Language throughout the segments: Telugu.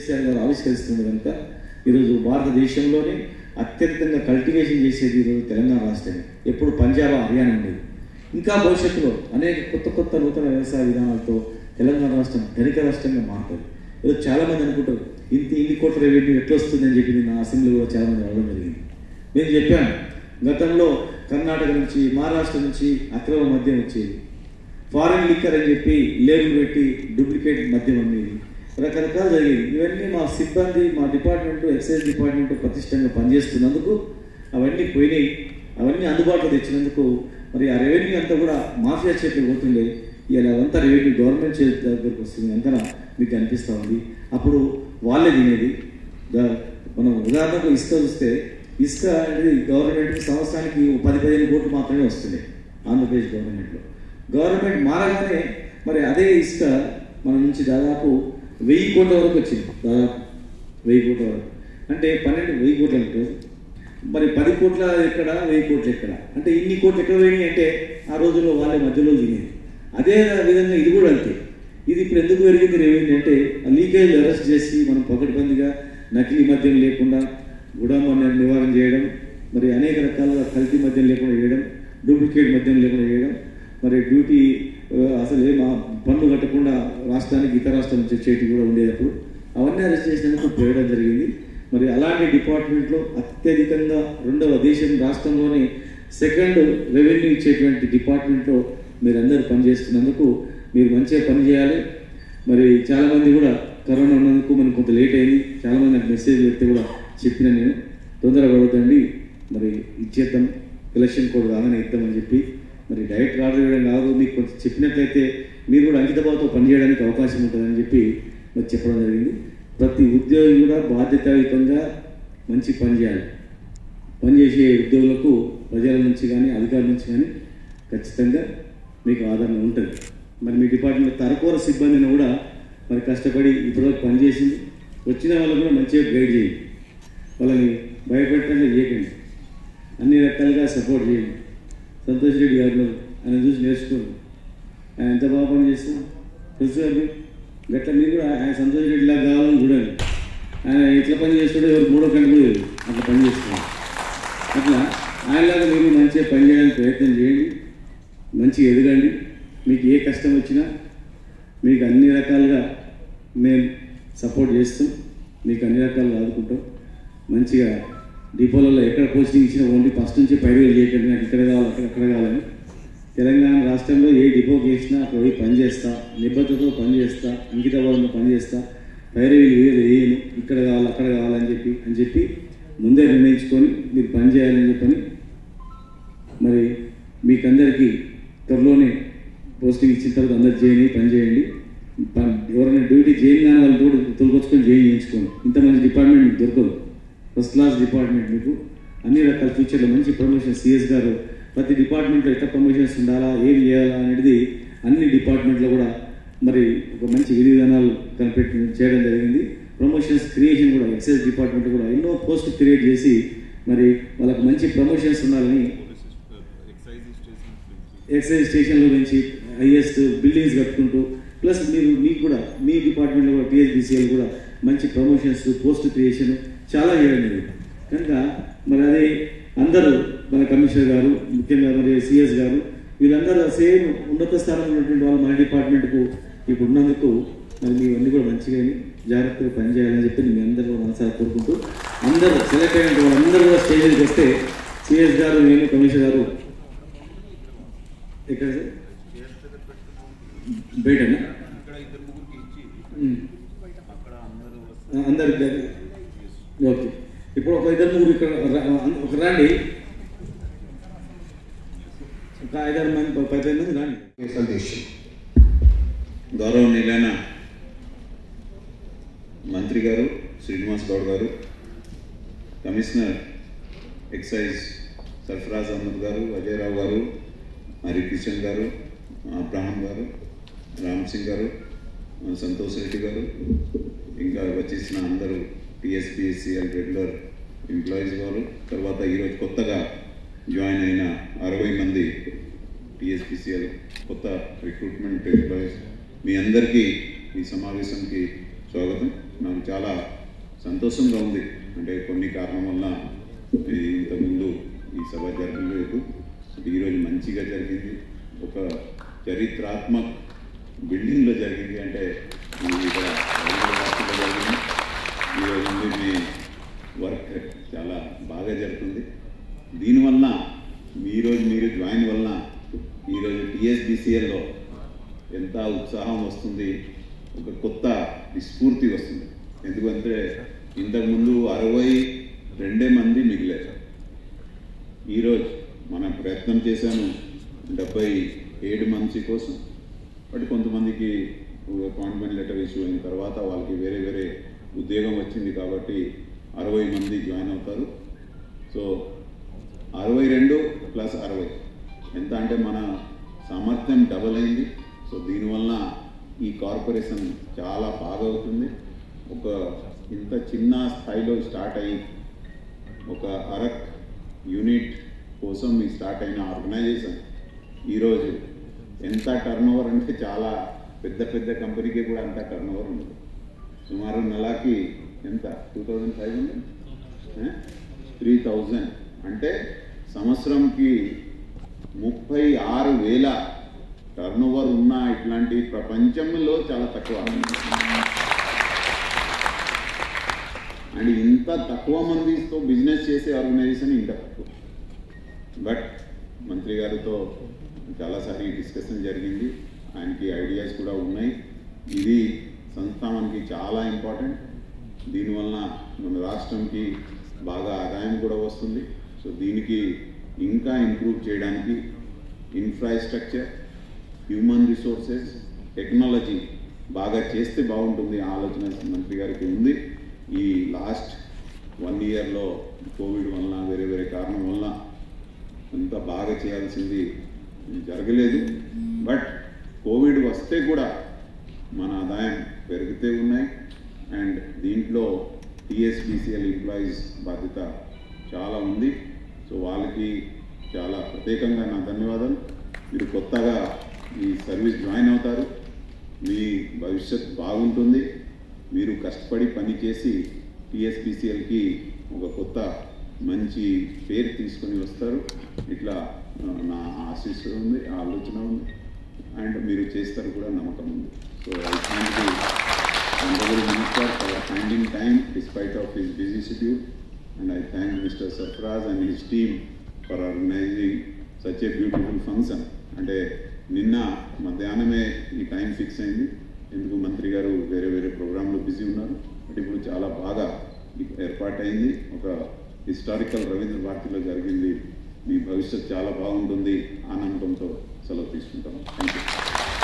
కేసీఆర్ గారు ఆవిష్కరిస్తుంది కనుక ఈరోజు భారతదేశంలోనే అత్యధికంగా కల్టివేషన్ చేసేది ఈరోజు తెలంగాణ రాష్ట్రమే ఎప్పుడు పంజాబ్ హర్యానా ఉండేది ఇంకా భవిష్యత్తులో అనేక కొత్త కొత్త నూతన వ్యవసాయ విధానాలతో తెలంగాణ రాష్ట్రం ధనిక రాష్ట్రంగా మారుతుంది ఈరోజు చాలా మంది అనుకుంటారు ఇంత ఇన్ని కోట్ల రెవెన్యూ ఎట్లా వస్తుందని చెప్పి నా అసెంబ్లీ కూడా చాలా మంది అడగడం జరిగింది నేను చెప్పాను గతంలో కర్ణాటక నుంచి మహారాష్ట్ర నుంచి అక్రమ మద్యం వచ్చేది ఫారెన్ లిక్కర్ అని చెప్పి లేబుల్ పెట్టి డూప్లికేట్ మద్యం అమ్మేది రకరకాలు జరిగేది ఇవన్నీ మా సిబ్బంది మా డిపార్ట్మెంట్ ఎక్సైజ్ డిపార్ట్మెంట్ ప్రతిష్టంగా పనిచేస్తున్నందుకు అవన్నీ పోయినాయి అవన్నీ అందుబాటులో తెచ్చినందుకు మరి ఆ రెవెన్యూ అంతా కూడా మాఫియా చేతికి పోతుండే ఇలా అదంతా రెవెన్యూ గవర్నమెంట్ చేతి దగ్గరకు వస్తుంది అంతా మీకు అనిపిస్తూ ఉంది అప్పుడు వాళ్ళే తినేది ద- మనం ఉదాహరణకు ఇసుక చూస్తే ఇసుక అనేది గవర్నమెంట్కి సంవత్సరానికి ఓ పది పదిహేను కోట్లు మాత్రమే వస్తుంది ఆంధ్రప్రదేశ్ గవర్నమెంట్లో గవర్నమెంట్ మారగానే మరి అదే ఇసుక మన నుంచి దాదాపు వెయ్యి కోట్ల వరకు వచ్చింది దాదాపు వెయ్యి కోట్ల వరకు అంటే పన్నెండు వెయ్యి కోట్లు అంటే మరి పది కోట్ల ఎక్కడ వెయ్యి కోట్లు ఎక్కడ అంటే ఇన్ని కోట్లు ఎక్కడ పోయినాయి అంటే ఆ రోజుల్లో వాళ్ళే మధ్యలో తినేది అదే విధంగా ఇది కూడా అంతే ఇది ఇప్పుడు ఎందుకు పెరిగింది రెవెన్యూ అంటే లీకేజ్ అరెస్ట్ చేసి మనం పకడ్బందీగా నకిలీ మద్యం లేకుండా గుడామాన్ని నివారణ చేయడం మరి అనేక రకాలుగా కల్తీ మద్యం లేకుండా చేయడం డూప్లికేట్ మద్యం లేకుండా చేయడం మరి డ్యూటీ ఆ, అసలు ఏం ఆ పన్ను కట్టకుండా రాష్ట్రానికి ఇతర రాష్ట్రాల నుంచి వచ్చేటి కూడా ఉండేటప్పుడు అవన్నీ అరెస్ట్ చేసినందుకు చేయడం జరిగింది మరి అలాంటి డిపార్ట్మెంట్లో అత్యధికంగా రెండవ దేశం రాష్ట్రంలోనే సెకండ్ రెవెన్యూ ఇచ్చేటువంటి డిపార్ట్మెంట్లో మీరు అందరూ పనిచేస్తున్నందుకు మీరు మంచిగా పని చేయాలి మరి చాలామంది కూడా కరోనా ఉన్నందుకు మనకు కొంత లేట్ అయింది చాలామంది నాకు మెసేజ్ పెడితే కూడా చెప్పిన నేను తొందరపడవద్దండి మరి ఇచ్చేద్దాం ఎలక్షన్ కోడ్ రాగానే ఇద్దామని చెప్పి మరి డైరెక్ట్ ఆర్డర్ ఇవ్వడం కాదు మీకు కొంచెం చెప్పినట్లయితే మీరు కూడా అంకితభావంతో పనిచేయడానికి అవకాశం ఉంటుందని చెప్పి మరి చెప్పడం జరిగింది ప్రతి ఉద్యోగి కూడా బాధ్యతాయుతంగా మంచి పని చేయాలి పనిచేసే ఉద్యోగులకు ప్రజల నుంచి కానీ అధికారుల నుంచి కానీ ఖచ్చితంగా మీకు ఆదరణ ఉంటుంది మరి మీ డిపార్ట్మెంట్ తరకూర సిబ్బందిని కూడా మరి కష్టపడి ఇప్పటివరకు పనిచేసింది వచ్చిన వాళ్ళకు కూడా మంచిగా గైడ్ చేయండి వాళ్ళని భయపెట్టండి చేయకండి అన్ని రకాలుగా సపోర్ట్ చేయండి సంతోష్ రెడ్డి గారు ఉన్నారు. ఆయన చూసి నేర్చుకోండి ఆయన ఎంత బాగా పని చేస్తున్నా తెలుసు కదా మీకు? గట్ల మీరు కూడా ఆయన సంతోష్ రెడ్డి లాగా కావాలని చూడండి ఆయన ఎట్లా పని చేస్తాడో ఎవరు మూడో కంటి కూడా తెలియదు. అట్లా పని చేస్తున్నాడు అట్లా ఆయనలాగా మీరు మంచిగా పని చేయడానికి ప్రయత్నం చేయండి మంచిగా ఎదగండి మీకు ఏ కష్టం వచ్చినా మీకు అన్ని రకాలుగా మేము సపోర్ట్ చేస్తాం మీకు అన్ని రకాలుగా ఆదుకుంటాం మంచిగా డిపోలలో ఎక్కడ పోస్టింగ్ ఇచ్చినా ఓన్లీ ఫస్ట్ నుంచి పై వేలు చేయకండి నాకు ఇక్కడ కావాలి అక్కడ అక్కడ కావాలని తెలంగాణ రాష్ట్రంలో ఏ డిపోకి వేసినా అక్కడ పోయి పని చేస్తా నిబద్ధతతో పని చేస్తా అంకితభావంతో పని చేస్తా పైరవీలు వేలు వేయను ఇక్కడ కావాలి అక్కడ కావాలని చెప్పి అని చెప్పి ముందే నిర్ణయించుకొని మీరు పని చేయాలని చెప్పని మరి మీకందరికీ త్వరలోనే పోస్టింగ్ ఇచ్చిన తర్వాత అందరు చేయండి పని చేయండి ప- ఎవరైనా డ్యూటీ చేయని కానీ వాళ్ళు కూడా తొలగొచ్చుకొని చేయి చేయించుకోండి ఇంత మంచి డిపార్ట్మెంట్ మీకు దొరకదు ఫస్ట్ క్లాస్ డిపార్ట్మెంట్ మీకు అన్ని రకాల ఫ్యూచర్లో మంచి ప్రమోషన్ సిఎస్ గారు ప్రతి డిపార్ట్మెంట్లో ఎట్లా ప్రమోషన్స్ ఉండాలా ఏం చేయాలా అనేది అన్ని డిపార్ట్మెంట్లో కూడా మరి ఒక మంచి విధి విధానాలు కనిపెట్టి చేయడం జరిగింది ప్రమోషన్స్ క్రియేషన్ కూడా ఎక్సైజ్ డిపార్ట్మెంట్ కూడా ఎన్నో పోస్ట్ క్రియేట్ చేసి మరి వాళ్ళకి మంచి ప్రమోషన్స్ ఉండాలని ఎక్సైజ్ స్టేషన్ల నుంచి హైయెస్ట్ బిల్డింగ్స్ కట్టుకుంటూ ప్లస్ మీరు మీకు కూడా మీ డిపార్ట్మెంట్లో కూడా టీఎస్బీసీఎల్ కూడా మంచి ప్రమోషన్స్ పోస్ట్ క్రియేషన్ చాలా చేయడం జరిగింది కనుక మరి అది అందరూ మన కమిషనర్ గారు ముఖ్యంగా మరి సిఎస్ గారు వీళ్ళందరూ సేమ్ ఉన్నత స్థానంలో ఉన్నటువంటి వాళ్ళు మన డిపార్ట్మెంట్కు ఇప్పుడు ఉన్నందుకు మరి మీవన్నీ కూడా మంచిగా జాగ్రత్తగా పనిచేయాలని చెప్పి మీ అందరూ కూడా మనసారి కోరుకుంటూ అందరూ సెలెక్ట్ అయిన వాళ్ళందరూ కూడా స్టేజ్ మీదకి వస్తే సిఎస్ గారు నేను కమిషనర్ గారు ఎక్కడ సార్ బయటనా ఇక్కడ ఇద్దరు ముగ్గురికి ఇచ్చి ఉమ్. అక్కడ అందరూ ఆ, అందరికి ఓకే ఇప్పుడు ఒక ఇద్దరు ముగ్గురు ఇక్కడ రా- ఒక రండి ఒక ఐదారు మంది ప- పదిహేను మంది రండి సందేశం గౌరవనీయులైన మంత్రి గారు శ్రీనివాస్ గౌడ్ గారు కమిషనర్ ఎక్సైజ్ సర్ఫరాజ్ అహ్మద్ గారు అజయరావు గారు హరి కిషన్ గారు అబ్రహాం గారు రామ్ సింగ్ గారు సంతోష్ రెడ్డి గారు ఇంకా వచ్చేసిన అందరూ టీఎస్పీఎస్సీఎల్ రెగ్యులర్ ఎంప్లాయీస్ వారు తర్వాత ఈరోజు కొత్తగా జాయిన్ అయిన అరవై మంది టీఎస్పీసీఎల్ కొత్త రిక్రూట్మెంట్ ఎంప్లాయీస్ మీ అందరికీ ఈ సమావేశంకి స్వాగతం నాకు చాలా సంతోషంగా ఉంది అంటే కొన్ని కారణం వల్ల ఈ ఇంతకుముందు ఈ సభ జరగలేదు ఈరోజు మంచిగా జరిగింది ఒక చరిత్రాత్మక బిల్డింగ్లో జరిగింది అంటే ఇది ఇక్కడ హైదరాబాద్లో జరిగింది ఈరోజు నుండి మీ వర్క్ చాలా బాగా జరుగుతుంది దీనివల్ల ఈరోజు మీరు జాయిన్ వలన ఈరోజు టీఎస్బిసిఎల్లో ఎంత ఉత్సాహం వస్తుంది ఒక కొత్త స్ఫూర్తి వస్తుంది ఎందుకంటే ఇంతకుముందు అరవై రెండే మంది మిగిలారు ఈరోజు మనం ప్రయత్నం చేశాను డెబ్బై ఏడు మంది కోసం బట్ కొంతమందికి అపాయింట్మెంట్ లెటర్ ఇష్యూ అయిన తర్వాత వాళ్ళకి వేరే వేరే ఉద్యోగం వచ్చింది కాబట్టి అరవై మంది జాయిన్ అవుతారు సో అరవై రెండు ప్లస్ అరవై ఎంత అంటే మన సామర్థ్యం డబల్ అయింది సో దీనివల్ల ఈ కార్పొరేషన్ చాలా బాగా అవుతుంది ఒక ఇంత చిన్న స్థాయిలో స్టార్ట్ అయ్యి ఒక అరక్ యూనిట్ కోసం ఈ స్టార్ట్ అయిన ఆర్గనైజేషన్ ఈరోజు ఎంత టర్న్ ఓవర్ అంటే చాలా పెద్ద పెద్ద కంపెనీకి కూడా అంత టర్న్ ఓవర్ ఉండదు సుమారు నెలకి ఎంత two thousand five hundred three thousand అంటే సంవత్సరంకి ముప్పై ఆరు వేల టర్న్ ఓవర్ ఉన్న ఇట్లాంటి ప్రపంచంలో చాలా తక్కువ అండ్ ఇంత తక్కువ మందితో బిజినెస్ చేసే ఆర్గనైజేషన్ ఇంత తక్కువ బట్ మంత్రి గారితో చాలాసారి డిస్కషన్ జరిగింది ఆయనకి ఐడియాస్ కూడా ఉన్నాయి ఇది సంస్థానానికి చాలా ఇంపార్టెంట్ దీనివల్ల మన రాష్ట్రంకి బాగా ఆదాయం కూడా వస్తుంది సో దీనికి ఇంకా ఇంప్రూవ్ చేయడానికి ఇన్ఫ్రాస్ట్రక్చర్ హ్యూమన్ రిసోర్సెస్ టెక్నాలజీ బాగా చేస్తే బాగుంటుంది ఆ ఆలోచన మంత్రి గారికి ఉంది ఈ లాస్ట్ వన్ ఇయర్లో కోవిడ్ వలన వేరే వేరే కారణం వలన అంత బాగా చేయాల్సింది జరగలేదు బట్ కోవిడ్ వస్తే కూడా మన ఆదాయం పెరుగుతూ ఉన్నాయి అండ్ దీంట్లో టీఎస్బీసీఎల్ ఎంప్లాయీస్ బాధ్యత చాలా ఉంది సో వాళ్ళకి చాలా ప్రత్యేకంగా నా ధన్యవాదాలు మీరు కొత్తగా ఈ సర్వీస్ జాయిన్ అవుతారు మీ భవిష్యత్ బాగుంటుంది మీరు కష్టపడి పని చేసి టీఎస్పీసీఎల్కి ఒక కొత్త మంచి పేరు తీసుకొని వస్తారు ఇట్లా ఆ, నా ఆశీస్సు ఉంది ఆలోచన ఉంది అండ్ మీరు చేస్తారు కూడా నమ్మకం ఉంది so I thank you honorable minister for finding time despite of his busy schedule and I thank Mr. Sarfraz and his team for organizing such a beautiful function. అంటే నిన్న మధ్యాహ్నమే ఈ టైం ఫిక్స్ అయింది ఎందుకు మంత్రి గారు వేరే వేరే ప్రోగ్రాంలో బిజీ ఉన్నారు బట్ ఇప్పుడు చాలా బాగా ఏర్పాటైంది ఒక హిస్టారికల్ రవీంద్ర భారతిలో జరిగింది మీ భవిష్యత్ చాలా బాగుంటుంది ఆ నమ్మకంతో సెలవు తీసుకుంటాం థ్యాంక్ యూ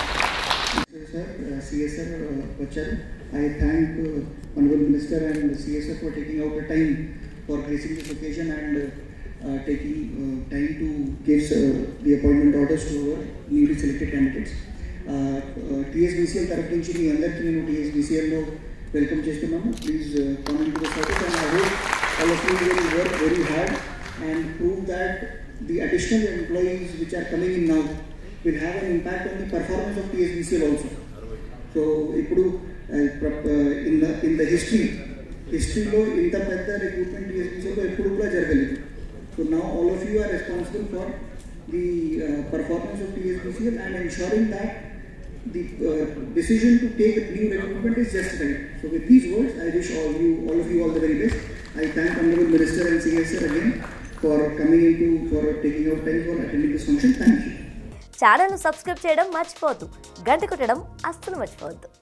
సార్ సిఎస్ఆర్ వచ్చారు I thank honorable minister and CSR for taking out time for gracing this occasion and taking time to gives the appointment orders to our need selected candidates TSBCL తరఫు నుంచి మీ అందరికీ నేను టీఎస్బీసీఎల్లో వెల్కమ్ చేస్తున్నాను please commit to the service and I hope all of you will work very hard and prove that the additional employees which are coming in now will have an impact on the performance of TSBCL also. So ఇప్పుడు in the in the history హిస్టరీలో ఇంత పెద్ద రిక్రూట్మెంట్ టీఎస్బీసీలో ఎప్పుడు కూడా జరగలేదు సో నా all of you are responsible for the performance of TSBCL and ensuring that the uh, decision to take a new recruitment is just right. So with these words, I wish all you, all of you, all the very best. I thank Honorable Minister and CSR again for coming into, for taking out time for attending this function. Thank you. ఛానల్ను సబ్స్క్రైబ్ చేయడం మర్చిపోవద్దు గంట కొట్టడం అస్సలు మర్చిపోవద్దు